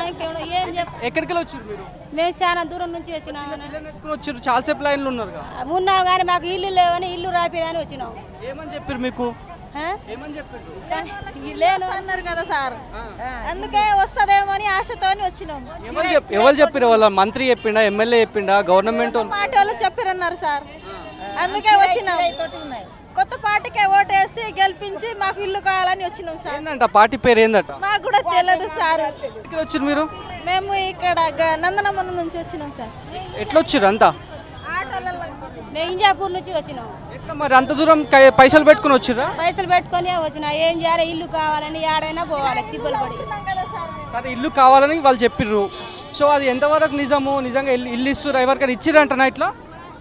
ఇంకేమో ఏం చెప్ ఎక్కడికి వెళ్ళి వచ్చారు మీరు మేము చాలా దూరం నుంచి వచ్చినాం పిల్లల్ని ఎత్తుకుని వచ్చారు చాలాసేపు లైన్లు ఉన్నారు ఉన్నాం కానీ మాకు ఇల్లు లేవని ఇల్లు రాపేదని వచ్చినాం ఏమని చెప్పారు మీకు ఆ? ఏమని చెప్పారు లేను అన్నారు కదా సార్ అందుకే వస్తుందేమో అని ఆశతోని వచ్చినాం ఎవరు చెప్ ఎవరు చెప్పారు వాళ్ళ మంత్రి చెప్పిండా ఎమ్మెల్యే చెప్పిండా గవర్నమెంట్ వాళ్ళు పార్టీ వాళ్ళు చెప్పారన్నారు సార్ అందుకే వచ్చినాం కొత్త పార్టీకే ఓటేసి గెలిపించి మాకు ఇల్లు కావాలని వచ్చినాం సార్ ఏందంట పార్టీ పేరు ఏందట మాకు కూడా తెలియదు సార్ ఎక్కడికి వచ్చారు మీరు మేము ఇక్కడ గ- నందనమన్న నుంచి వచ్చినాం సార్ ఎట్లా వచ్చారు అంతా ఆటోలలో మేము ఇంజాపూర్ నుంచి వచ్చినాం ఎట్లా మరి అంత దూరం కై- పైసలు పెట్టుకుని వచ్చిర్రా పైసలు పెట్టుకొని వచ్చినాం ఏం చేయాలి ఇల్లు కావాలని ఏడైనా పోవాలి తిప్పలు పడి సరే ఇల్లు కావాలని వాళ్ళు చెప్పిర్రు సో అది ఎంతవరకు నిజము నిజంగా ఇల్లు ఇల్లు ఇస్తారు ఎవరికైనా ఇచ్చిరంటనా ఇట్లా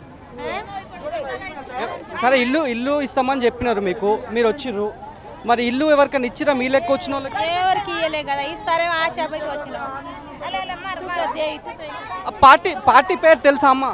సరే ఇల్లు ఇల్లు ఇస్తామని చెప్పినారు మీకు మీరు వచ్చిర్రు మరి ఇల్లు ఎవరికైనా ఇచ్చిరా మీ లెక్క వచ్చిన వాళ్ళకి ఎవరికి ఇయ్యలే కదా ఇస్తారేమో ఆశాపైకి వచ్చినాం తుతే, తుతే. ఆ పార్టీ పార్టీ పేరు తెలుసా అమ్మ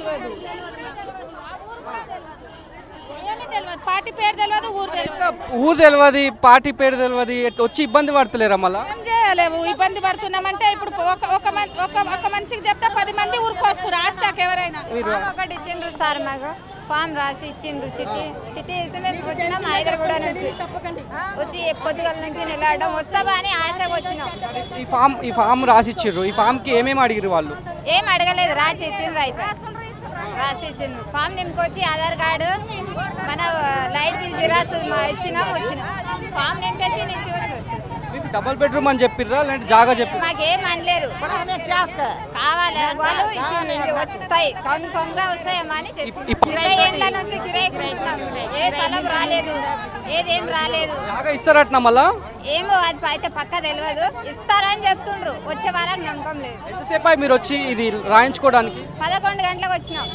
ఏమీ తెలియదు పార్టీ పేరు తెలియదు ఊరు తెలియదు ఊరు తెలియదు పార్టీ పేరు తెలియదు ఎట్లా వచ్చి ఇబ్బంది పడతలేరా మళ్ళా ఏం చేయలేము ఇబ్బంది పడుతున్నామంటే ఇప్పుడు ఒక ఒక మన్- ఒక ఒక మనిషికి చెప్తే పది మంది ఊరికి వస్తారు ఆశాకి ఎవరైనా ఫామ్ ఒకటి ఇచ్చిండ్రు సార్ మాకు ఫామ్ రాసి ఇచ్చిండ్రు చిట్టి చిట్టి వేసి మేము వచ్చినాం హైదరాబాద్ నుంచి వచ్చి పొద్దుగల నుంచి నిలబడడం వస్తావా అని ఆశగా వచ్చినాం ఈ ఫామ్ ఈ ఫామ్ రాసిచ్చిర్రు ఈ ఫామ్కి ఏమేమి అడిగిరు వాళ్ళు ఏం అడగలేదు రాసి ఇచ్చిండ్రు అయిపోయి రాసి ఇచ్చిండ్రు ఫామ్ నింపుకొచ్చి ఆధార్ కార్డు మన లైట్ బిల్ జిరాక్స్ మా ఇచ్చినాం వచ్చినాం ఫామ్ నింపేసి నుంచి వచ్చి వచ్చినాం మీకు డబల్ బెడ్రూమ్ అని చెప్పిర్రా లేదంటే జాగా చెప్పి మాకేం అనలేరు కావాలి వాళ్ళు ఇచ్చిండ్రు ఇంక వస్తాయి కన్ఫర్మ్ గా వస్తాయేమో అని చెప్పి ఇప్పుడు- ఇరవై ఏళ్ళ నుంచి కిరాయి కొంటున్నాం ఏ స్థలం రాలేదు ఏదేం రాలేదు జాగా ఇస్తారట్నా మళ్ళా ఏమో అది అయితే పక్క తెలియదు ఇస్తారని చెప్తుండ్రు వచ్చే వారానికి నమ్మకం లేదు ఎంతసేపు అయ్యి మీరు వచ్చి ఇది రాయించుకోవడానికి పదకొండు గంటలకు వచ్చినాం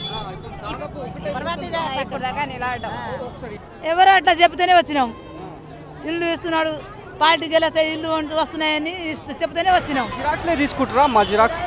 ఇప్పుడు దాకా నిలబడ్డాం ఎవరు అట్లా చెప్తేనే వచ్చినాం ఇల్లు ఇస్తున్నాడు పార్టీకి వెళ్ళేస్తే ఇల్లు ఉంటు- వస్తున్నాయని ఇస్తూ చెప్తేనే వచ్చినాం జిరాక్స్లే తీసుకుంటారా మా జిరాక్స్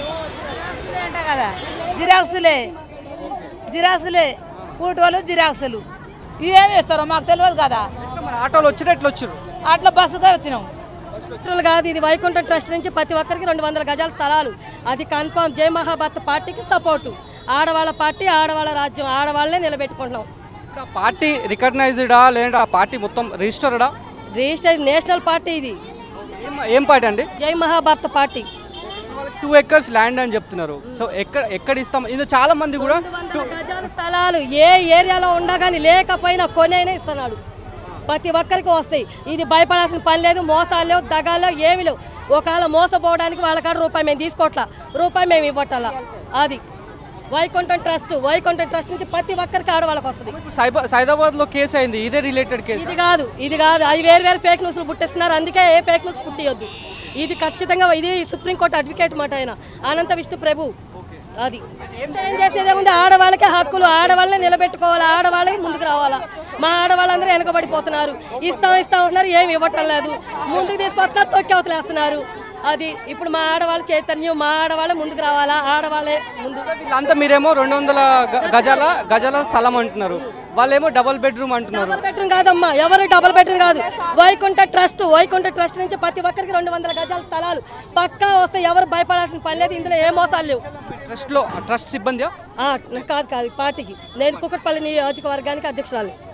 అంట కదా జిరాక్సులే జిరాక్సులే కూటోలు జిరాక్సులు ఇవేమి ఇస్తారో మాకు తెలియదు కదా ఎట్లా మరి ఆటోలు వచ్చినా ఎట్లా వచ్చారు అట్లా బస్సుగా వచ్చినాం పెట్రోల్ కాదు ఇది వైకుంఠ ట్రస్ట్ నుంచి ప్రతి ఒక్కరికి రెండు వందల గజాల స్థలాలు అది కన్ఫామ్ జై మహాభారత పార్టీకి సపోర్టు ఆడవాళ్ళ పార్టీ ఆడవాళ్ళ రాజ్యం ఆడవాళ్ళనే నిలబెట్టుకుంటున్నాం ఇప్పుడు ఆ పార్టీ రికగ్నైజ్డా లేదంటే ఆ పార్టీ మొత్తం రిజిస్టర్డా రిజిస్టర్ నేషనల్ పార్టీ ఇది ఏం ఏం పార్టీ అండి జై మహాభారత పార్టీ వాళ్ళకి టూ ఎకర్స్ ల్యాండ్ అని చెప్తున్నారు సో ఎక్కడ ఎక్కడ ఇస్తాం ఇది చాలా మంది కూడా వందల గజాల స్థలాలు ఏ ఏరియాలో ఉండగాని లేకపోయినా కొనైనా ఇస్తున్నాడు ప్రతి ఒక్కరికి వస్తాయి ఇది భయపడాల్సిన పని లేదు మోసాలు లేవు దగాలు లేవు ఏమి లేవు ఒకవేళ మోసపోవడానికి వాళ్ళ కాడ రూపాయి మేము తీసుకోవట్లా రూపాయి మేము ఇవ్వట్లా అది వైకుంఠం ట్రస్ట్ వైకుంఠం ట్రస్ట్ నుంచి ప్రతి ఒక్కరికి ఆడవాళ్ళకి వస్తుంది సైబర్ సైదాబాద్లో కేసు అయింది ఇదే రిలేటెడ్ కేసు ఇది కాదు ఇది కాదు అది వేరు వేరు ఫేక్ న్యూస్లు పుట్టిస్తున్నారు అందుకే ఏ ఫేక్ న్యూస్ పుట్టియొద్దు ఇది ఖచ్చితంగా ఇది సుప్రీంకోర్టు అడ్వకేట్ మాట ఆయన అనంత విష్ణు ప్రభు అది ఏం చేసేదే ఉంది ఆడవాళ్ళకే హక్కులు ఆడవాళ్ళని నిలబెట్టుకోవాలి ఆడవాళ్ళకి ముందుకు రావాలా మా ఆడవాళ్ళందరూ వెనకబడిపోతున్నారు ఇస్తాం ఇస్తాం అంటున్నారు ఏమి ఇవ్వటం లేదు ముందుకు తీసుకొస్తారు తొక్కి అవతలేస్తున్నారు అది ఇప్పుడు మా ఆడవాళ్ళ చైతన్యం మా ఆడవాళ్ళే ముందుకు రావాలా ఆడవాళ్ళే ముందు వీళ్ళంతా మీరేమో రెండు వందల గ- గజాల గజాల స్థలం అంటున్నారు వాళ్ళేమో డబల్ బెడ్రూమ్ అంటున్నారు డబుల్ బెడ్రూమ్ కాదమ్మా ఎవరు డబుల్ బెడ్రూమ్ కాదు వైకుంఠ ట్రస్ట్ వైకుంఠ ట్రస్ట్ నుంచి ప్రతి ఒక్కరికి రెండు వందల గజాల స్థలాలు పక్కా వస్తే ఎవరు భయపడాల్సిన పని లేదు ఇందులో ఏ మోసాలు లేవు ట్రస్ట్లో ట్రస్ట్ సిబ్బంది ఆ, కాదు కాదు పార్టీకి నేను కుక్కట్పల్లి నియోజకవర్గానికి అధ్యక్షురాలు